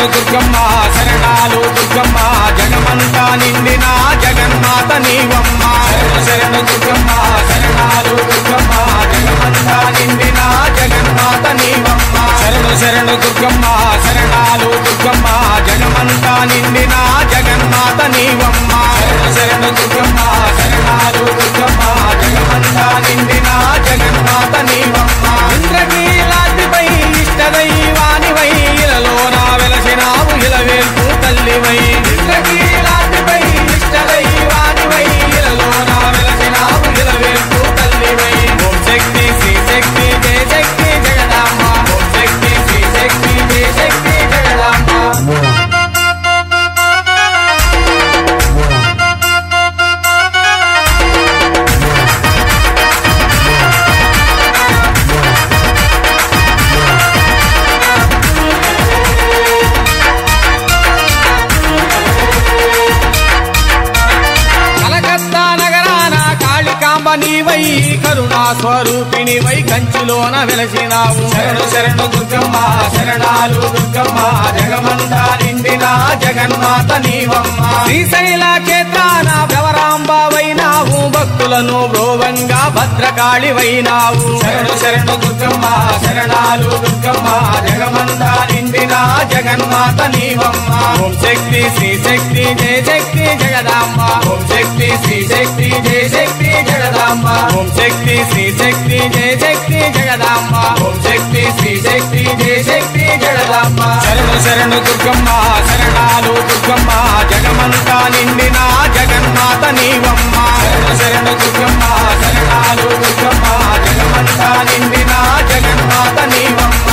శరణు దుర్గమ్మ శరణాలు దుర్గమ్మ జగమంతా నిండిన జగన్మాత నీవమ్మ శరణు శరణు దుర్గమ్మ శరణాలు దుర్గమ్మ జగమంతా నిండిన జగన్మాత నీవమ్మ శరణు శరణు దుర్గమ్మ శరణాలు దుర్గమ్మ జగమంతా నిండిన జగన్మాత నీవమ్మ శరణు శరణు దుర్గమ్మ శరణాలు దుర్గమ్మ జగమంతా నిండిన జగన్మాత నీవమ్మ ఇంద్రకీలాద్రిపై ఇష్టదైవానివై ఇలలో నా వెలసినావు ఇలవేల్పు తల్లివై ఇంద్రకీలాద్రిపై ఇష్టదైవానివై ఇలలో నా వెలసినావు ఇలవేల్పు తల్లివై ఓం శక్తి శ్రీ శక్తి జయ శక్తి జగదాంబ ఓం శక్తి శ్రీ శక్తి జయ శక్తి జగదాంబ కలకత్తా నగరాన కాళికాంబ నీవై కరుణా స్వరూపిణివై కంచిలోన వెలసినావు శరణు శరణు దుర్గమ్మ శరణాలు దుర్గమ్మ జగమంతా నిండిన జగన్మాత నీవమ్మ శ్రీశైల క్షేత్రాన భ్రవరాంబావైనావు భక్తులను బ్రోవంగా భద్రకాళివైనావు శరణు శరణు దుర్గమ్మ శరణాలు దుర్గమ్మ జగమంతా నిండిన జగన్మాత నీవమ్మ ఓం శక్తి శ్రీ శక్తి జయ శక్తి జగదాంబ ఓం శక్తి శ్రీ శక్తి జయ శక్తి జగదాంబ ఓం శక్తి శ్రీ శక్తి జయ శక్తి జగదాంబ ఓం శక్తి శ్రీ శక్తి జయ శక్తి జగదాంబ శరణు శరణు దుర్గమ్మ శరణాలు దుర్గమ్మ జగమంతా నిండిన జగన్మాత నీవమ్మ శరణు శరణు దుర్గమ్మ శరణాలు దుర్గమ్మ జగమంతా నిండిన జగన్మాత నీవమ్మ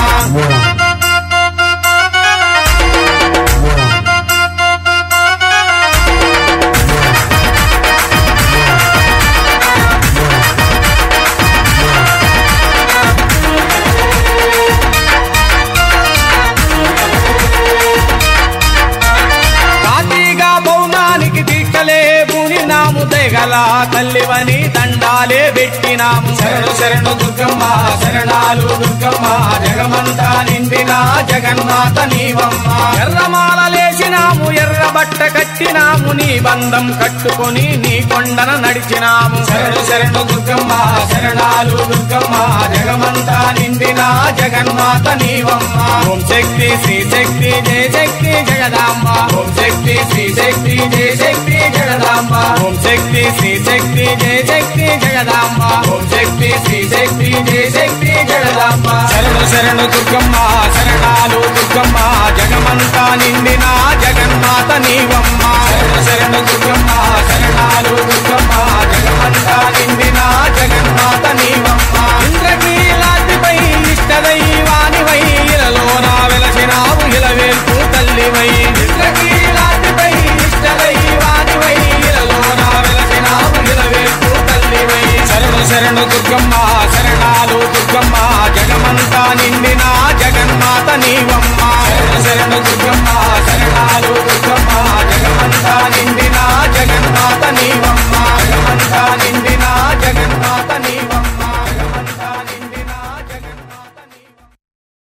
కార్తీక పౌర్ణానికి దీక్షలే పూనినాము తెగల తల్లివని దండాలే పెట్టినాము శరణు శరణు దుర్గమ్మ శరణాలు దుర్గమ్మ జగమంతా నిండిన జగన్మాత నీవమ్మ ఎర్రమాల లేచినాము ఎర్ర బట్ట కట్టినాము నీ బంధం కట్టుకొని నీ కొండన నడిచినాము శరణు శరణు దుర్గమ్మ శరణాలు దుర్గమ్మ జగమంతా నిండిన జగన్మాత నీవమ్మ ఓం శక్తి శ్రీ శక్తి జయ శక్తి జగదాంబ ఓం శక్తి శ్రీ శక్తి జయ శక్తి జగదాంబ ఓం శక్తి శ్రీ శక్తి జయ శక్తి జగదాంబ ఓం శక్తి శ్రీ శక్తి జయ శక్తి జగదాంబ శరణు శరణు దుర్గమ్మ శరణాలు దుర్గమ్మ జగమంతా నిండిన జగన్మాత నీవమ్మ శరణు శరణు దుర్గమ్మ శరణాలు దుర్గమ్మ జగమంతా నిండిన జగన్మాత నీవమ్మ ఇంద్రకీలాద్రిపై ఇష్టదైవానివై ఇలలో నా వెలసినావు ఇలవేల్పు తల్లివై ఇంద్రకీలాద్రిపై ఇష్టదైవానివై ఇలలో నా వెలసినావు ఇలవేల్పు తల్లివై శరణు శరణు దుర్గమ్మ శరణాలు దుర్గమ్మ జగమంతా నిండిన జగన్మాత నీవమ్మ శరణు శరణు దుర్గమ్మ